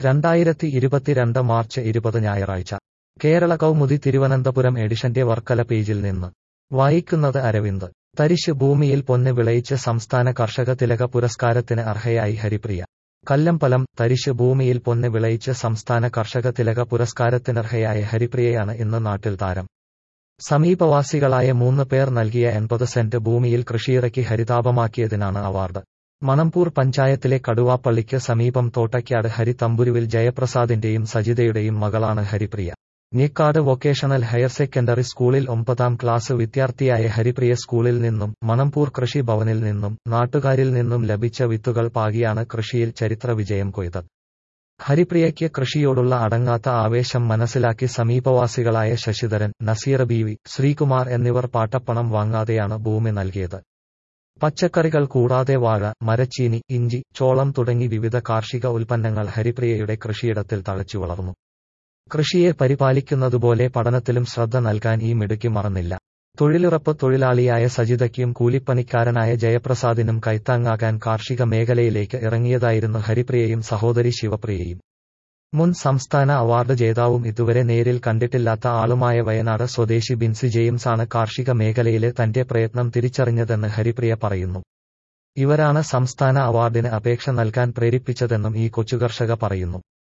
രണ്ടായിരത്തി ഇരുപത്തിരണ്ട് മാർച്ച് ഇരുപത് ഞായറാഴ്ച കേരള കൗമുദി തിരുവനന്തപുരം എഡിഷന്റെ വർക്കല പേജിൽ നിന്ന് വായിക്കുന്നത് അരവിന്ദ് തരിശ് ഭൂമിയിൽ പൊന്ന് വിളയിച്ച് സംസ്ഥാന കർഷക തിലക പുരസ്കാരത്തിന് അർഹയായി ഹരിപ്രിയ കല്ലമ്പലം തരിശ് ഭൂമിയിൽ പൊന്ന് വിളയിച്ച് സംസ്ഥാന കർഷക തിലക പുരസ്കാരത്തിനർഹയായ ഹരിപ്രിയയാണ് ഇന്ന് നാട്ടിൽ താരം സമീപവാസികളായ മൂന്ന് പേർ നൽകിയ എൺപത് സെന്റ് ഭൂമിയിൽ കൃഷിയിറക്കി ഹരിതാപമാക്കിയതിനാണ് അവാർഡ് മണമ്പൂർ പഞ്ചായത്തിലെ കടുവാപ്പള്ളിക്ക് സമീപം തോട്ടയ്ക്കാട് ഹരിതമ്പുരുവിൽ ജയപ്രസാദിന്റെയും സജിതയുടെയും മകളാണ് Haripriya Njekkad vocational higher secondary സ്കൂളിൽ ഒമ്പതാം ക്ലാസ് വിദ്യാർത്ഥിയായ ഹരിപ്രിയ സ്കൂളിൽ നിന്നും മണമ്പൂർ കൃഷി ഭവനിൽ നിന്നും നാട്ടുകാരിൽ നിന്നും ലഭിച്ച വിത്തുകൾ പാകിയാണ് കൃഷിയിൽ ചരിത്ര വിജയം കൊയ്തത് ഹരിപ്രിയയ്ക്ക് കൃഷിയോടുള്ള അടങ്ങാത്ത ആവേശം മനസ്സിലാക്കി സമീപവാസികളായ ശശിധരൻ നസീർ ബീവി ശ്രീകുമാർ എന്നിവർ പാട്ടപ്പണം വാങ്ങാതെയാണ് ഭൂമി നൽകിയത് പച്ചക്കറികൾ കൂടാതെ വാഴ മരച്ചീനി ഇഞ്ചി ചോളം തുടങ്ങി വിവിധ കാർഷിക ഉൽപ്പന്നങ്ങൾ ഹരിപ്രിയയുടെ കൃഷിയിടത്തിൽ തഴച്ചു വളർന്നു കൃഷിയെ പരിപാലിക്കുന്നതുപോലെ പഠനത്തിലും ശ്രദ്ധ നൽകാൻ ഈ മിടുക്കി മറന്നില്ല തൊഴിലുറപ്പ് തൊഴിലാളിയായ സജിതയ്ക്കും കൂലിപ്പണിക്കാരനായ ജയപ്രസാദിനും കൈത്താങ്ങാകാൻ കാർഷിക മേഖലയിലേക്ക് ഇറങ്ങിയതായിരുന്നു ഹരിപ്രിയയും സഹോദരി ശിവപ്രിയയും മുൻ സംസ്ഥാന അവാർഡ് ജേതാവും ഇതുവരെ നേരിൽ കണ്ടിട്ടില്ലാത്ത ആളുമായ വയനാട് സ്വദേശി ബിൻസി ജെയിംസാണ് കാർഷിക മേഖലയിലെ തന്റെ പ്രയത്നം തിരിച്ചറിഞ്ഞതെന്ന് ഹരിപ്രിയ പറയുന്നു ഇവരാണ് സംസ്ഥാന അവാർഡിന് അപേക്ഷ നൽകാൻ പ്രേരിപ്പിച്ചതെന്നും ഈ കൊച്ചുകർഷക പറയുന്നു